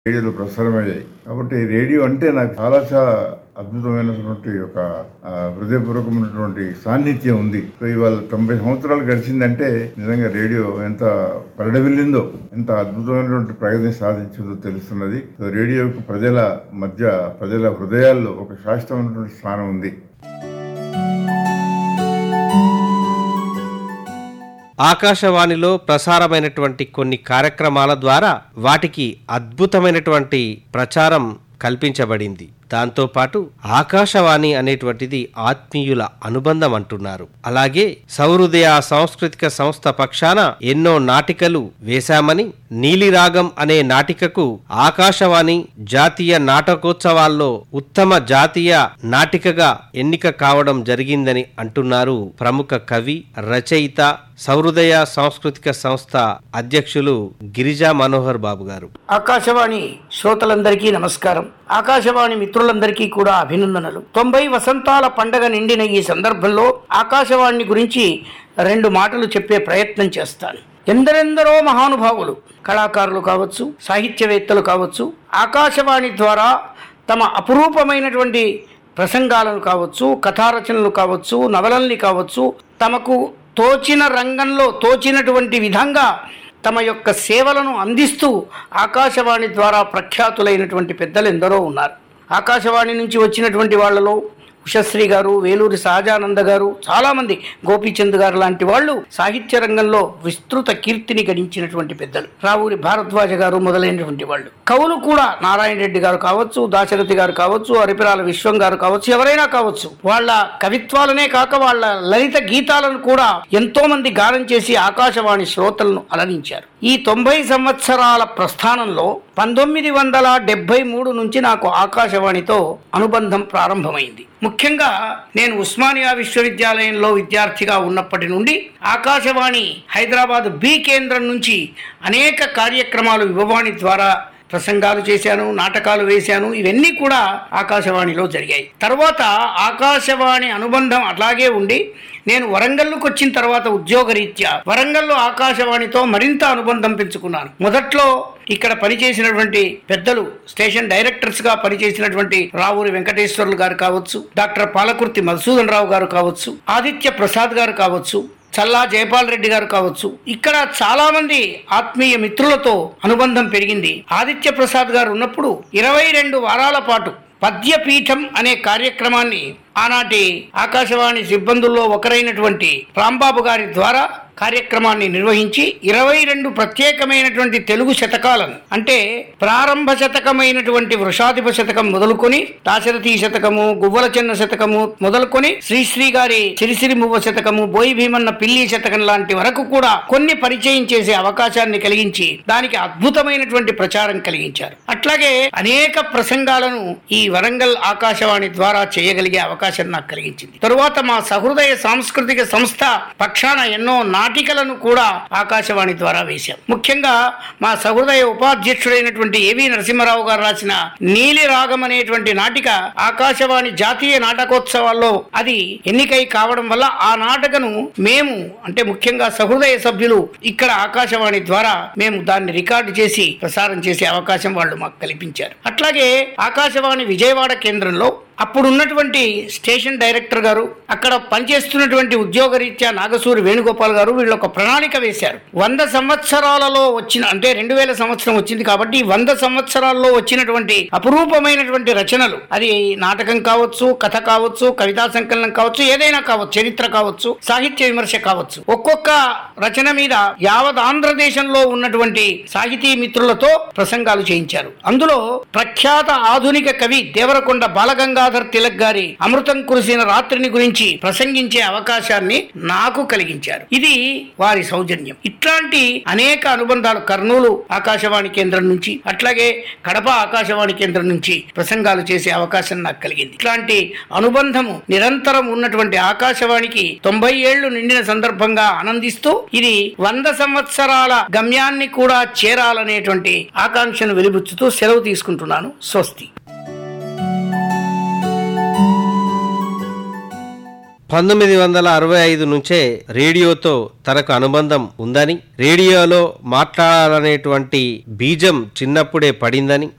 రేడియోలో ప్రసారమయ్యాయి కాబట్టి రేడియో అంటే నాకు చాలా చాలా అద్భుతమైనటువంటి ఒక ఆ, హృదయపూర్వకమైనటువంటి సాన్నిధ్యం ఉంది సో ఇవాళ తొంభై సంవత్సరాలు గడిచిందంటే నిజంగా రేడియో ఎంత పరిడవిల్లిందో ఎంత అద్భుతమైనటువంటి ప్రగతిని సాధించిందో తెలుస్తున్నది సో రేడియోకు ప్రజల మధ్య ప్రజల హృదయాల్లో ఒక శాశ్వతమైనటువంటి స్థానం ఉంది ఆకాశవాణిలో ప్రసారమైనటువంటి కొన్ని కార్యక్రమాల ద్వారా వాటికి అద్భుతమైనటువంటి ప్రచారం కల్పించబడింది దాంతోపాటు ఆకాశవాణి అనేటువంటిది ఆత్మీయుల అనుబంధం అంటున్నారు అలాగే సౌహృదయ సాంస్కృతిక సంస్థ పక్షాన ఎన్నో నాటికలు వేశామని నీలిరాగం అనే నాటికకు ఆకాశవాణి జాతీయ నాటకోత్సవాల్లో ఉత్తమ జాతీయ నాటికగా ఎన్నిక కావడం జరిగిందని అంటున్నారు ప్రముఖ కవి రచయిత సౌహృదయ సాంస్కృతిక సంస్థ అధ్యక్షులు గిరిజా మనోహర్ బాబు గారు ఆకాశవాణి శ్రోతలందరికీ నమస్కారం ఆకాశవాణి మిత్రులందరికీ కూడా అభినందనలు తొంభై వసంతాల పండగ నిండిన ఈ సందర్భంలో ఆకాశవాణి గురించి రెండు మాటలు చెప్పే ప్రయత్నం చేస్తాను ఎందరెందరో మహానుభావులు కళాకారులు కావచ్చు సాహిత్యవేత్తలు కావచ్చు ఆకాశవాణి ద్వారా తమ అపురూపమైనటువంటి ప్రసంగాలను కావచ్చు కథారచనలు కావచ్చు నవలల్ని కావచ్చు తమకు తోచిన రంగంలో తోచినటువంటి విధంగా తమ యొక్క సేవలను అందిస్తూ ఆకాశవాణి ద్వారా ప్రఖ్యాతులైనటువంటి పెద్దలు ఎందరో ఉన్నారు ఆకాశవాణి నుంచి వచ్చినటువంటి వాళ్ళలో ఉషశ్రీ గారు వేలూరి సహజానంద గారు చాలామంది గోపీచంద్ గారు లాంటి వాళ్ళు సాహిత్య రంగంలో విస్తృత కీర్తిని గడించినటువంటి పెద్దలు రావూరి భారద్వాజ గారు మొదలైనటువంటి వాళ్ళు కవులు కూడా నారాయణ రెడ్డి గారు కావచ్చు దాశరథి గారు కావచ్చు అరిపిరాల విశ్వం గారు కావచ్చు ఎవరైనా కావచ్చు వాళ్ళ కవిత్వాలనే కాక వాళ్ళ లలిత గీతాలను కూడా ఎంతో మంది గానం చేసి ఆకాశవాణి శ్రోతలను అలరించారు ఈ తొంభై సంవత్సరాల ప్రస్థానంలో పంతొమ్మిది వందల డెబ్బై మూడు నుంచి నాకు ఆకాశవాణితో అనుబంధం ప్రారంభమైంది ముఖ్యంగా నేను ఉస్మానియా విశ్వవిద్యాలయంలో విద్యార్థిగా ఉన్నప్పటి నుండి ఆకాశవాణి హైదరాబాద్ బి కేంద్రం నుంచి అనేక కార్యక్రమాలు యువవాణి ద్వారా ప్రసంగాలు చేశాను నాటకాలు వేశాను ఇవన్నీ కూడా ఆకాశవాణిలో జరిగాయి తర్వాత ఆకాశవాణి అనుబంధం అట్లాగే ఉండి నేను వరంగల్కు వచ్చిన తర్వాత ఉద్యోగరీత్యా వరంగల్లో ఆకాశవాణితో మరింత అనుబంధం పెంచుకున్నాను మొదట్లో ఇక్కడ పనిచేసినటువంటి పెద్దలు స్టేషన్ డైరెక్టర్స్ గా పనిచేసినటువంటి రావూరి వెంకటేశ్వర్లు గారు కావచ్చు డాక్టర్ పాలకుర్తి మధుసూదన్ రావు గారు కావచ్చు ఆదిత్య ప్రసాద్ గారు కావచ్చు చల్లా జయపాల్ రెడ్డి గారు కావచ్చు ఇక్కడ చాలా మంది ఆత్మీయ మిత్రులతో అనుబంధం పెరిగింది ఆదిత్య ప్రసాద్ గారు ఉన్నప్పుడు ఇరవై రెండు వారాల పాటు పద్యపీఠం అనే కార్యక్రమాన్ని ఆనాటి ఆకాశవాణి సిబ్బందుల్లో ఒకరైనటువంటి రాంబాబు గారి ద్వారా కార్యక్రమాన్ని నిర్వహించి ఇరవై రెండు ప్రత్యేకమైనటువంటి తెలుగు శతకాలను అంటే ప్రారంభ శతకమైనటువంటి వృషాధిప శతకం మొదలుకొని దాశరథి శతకము గువ్వల చెన్న శతకము మొదలుకొని శ్రీశ్రీ గారి సిరిసిరి మువ్వ శతకము బోయి భీమన్న పిల్లి శతకం లాంటి వరకు కూడా కొన్ని పరిచయం చేసే అవకాశాన్ని కలిగించి దానికి అద్భుతమైనటువంటి ప్రచారం కలిగించారు అట్లాగే అనేక ప్రసంగాలను ఈ వరంగల్ ఆకాశవాణి ద్వారా చేయగలిగే అవకాశం నాకు కలిగించింది తరువాత మా సహృదయ సాంస్కృతిక సంస్థ పక్షాన ఎన్నో నాటికలను కూడా ఆకాశవాణి ద్వారా వేశాం ముఖ్యంగా మా సహృదయ ఉపాధ్యక్షుడైనటువంటి ఏవి నరసింహారావు గారు రాసిన నీలి రాగం అనేటువంటి నాటిక ఆకాశవాణి జాతీయ నాటకోత్సవాల్లో అది ఎన్నికై కావడం వల్ల ఆ నాటకను మేము అంటే ముఖ్యంగా సహృదయ సభ్యులు ఇక్కడ ఆకాశవాణి ద్వారా మేము దాన్ని రికార్డు చేసి ప్రసారం చేసే అవకాశం వాళ్ళు మాకు కల్పించారు అట్లాగే ఆకాశవాణి విజయవాడ కేంద్రంలో అప్పుడు ఉన్నటువంటి స్టేషన్ డైరెక్టర్ గారు అక్కడ పనిచేస్తున్నటువంటి ఉద్యోగరీత్యా నాగసూరి వేణుగోపాల్ గారు వీళ్ళు ఒక ప్రణాళిక వేశారు వంద సంవత్సరాలలో వచ్చిన అంటే రెండు వేల సంవత్సరం వచ్చింది కాబట్టి వంద సంవత్సరాల్లో వచ్చినటువంటి అపురూపమైనటువంటి రచనలు అది నాటకం కావచ్చు కథ కావచ్చు కవితా సంకలనం కావచ్చు ఏదైనా కావచ్చు చరిత్ర కావచ్చు సాహిత్య విమర్శ కావచ్చు ఒక్కొక్క రచన మీద యావత్ ఆంధ్రదేశంలో ఉన్నటువంటి సాహితీ మిత్రులతో ప్రసంగాలు చేయించారు అందులో ప్రఖ్యాత ఆధునిక కవి దేవరకొండ బాలగంగాధర్ తిలక్ గారి అమృతం కురిసిన రాత్రిని గురించి ప్రసంగించే అవకాశాన్ని నాకు కలిగించారు ఇది వారి సౌజన్యం ఇట్లాంటి అనేక అనుబంధాలు కర్నూలు ఆకాశవాణి కేంద్రం నుంచి అట్లాగే కడప ఆకాశవాణి కేంద్రం నుంచి ప్రసంగాలు చేసే అవకాశం నాకు కలిగింది ఇట్లాంటి అనుబంధము నిరంతరం ఉన్నటువంటి ఆకాశవాణికి తొంభై ఏళ్లు నిండిన సందర్భంగా ఆనందిస్తూ ఇది వంద సంవత్సరాల గమ్యాన్ని కూడా చేరాలనేటువంటి ఆకాంక్షను వెలిబుచ్చుతూ సెలవు తీసుకుంటున్నాను స్వస్తి పంతొమ్మిది వందల అరవై ఐదు నుంచే రేడియోతో తనకు అనుబంధం ఉందని రేడియోలో మాట్లాడాలనేటువంటి బీజం చిన్నప్పుడే పడిందని